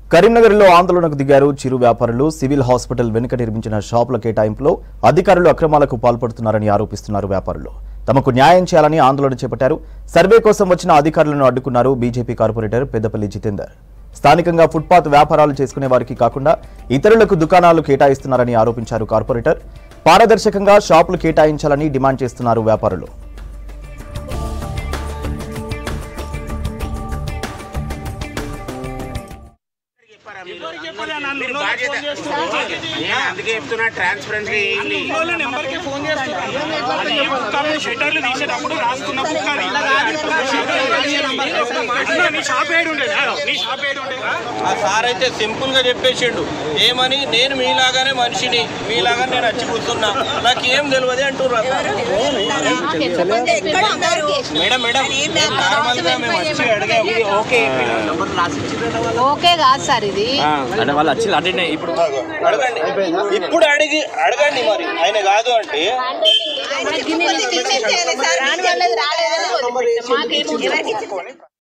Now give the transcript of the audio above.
కరీంనగర్లో ఆందోళనకు దిగారు చిరు వ్యాపారులు సివిల్ హాస్పిటల్ వెనుక నిర్మించిన షాపుల కేటాయింపులో అధికారులు అక్రమాలకు పాల్పడుతున్నారని ఆరోపిస్తున్నారు వ్యాపారులు తమకు న్యాయం చేయాలని ఆందోళన చేపట్టారు సర్వే కోసం వచ్చిన అధికారులను అడ్డుకున్నారు బీజేపీ కార్పొరేటర్ పెద్దపల్లి జితేందర్ స్థానికంగా ఫుట్పాత్ వ్యాపారాలు చేసుకునే వారికి కాకుండా ఇతరులకు దుకాణాలు కేటాయిస్తున్నారని ఆరోపించారు కార్పొరేటర్ పారదర్శకంగా షాపులు కేటాయించాలని డిమాండ్ చేస్తున్నారు వ్యాపారులు ఎవరికి చెప్పలే నన్ను మీరు ఉన్నోళ్ళకి బాధ్యత ఫోన్ చేస్తున్నారు. నేను అందుకే చెప్తున్నా ట్రాన్స్పరెంట్ గా వేయండి ఉన్నోళ్ళ నెంబర్కి ఫోన్ చేస్తున్నారు. అది ఏ బుక్ అని షట్టర్లు తీసేటప్పుడు రాసుకున్న బుక్ అది. అన్న, నీ షాప్ ఏడు ఉండేదా నీ షాప్ ఏడు ఉండేదా ఆ సార్ అయితే సింపుల్ గా చెప్పేసిండు ఏమని నేను మీలాగానే మనిషిని మీలాగా నేను వచ్చి కూర్చున్నా నాకు ఏం తెలియదు అంటున్నారు మేడం మేడం నార్మల్ గా మేము వచ్చి అడిగాము ఓకే ఓకే కాదు సార్ ఇది అంటే వాళ్ళు వచ్చి అటెండ్ ఇప్పుడు అడగండి ఇప్పుడు అడిగి అడగండి మరి ఆయన కాదు అంటే రాని వాళ్ళది రాలేదని వదిలిపెట్టాం. మాకేముంది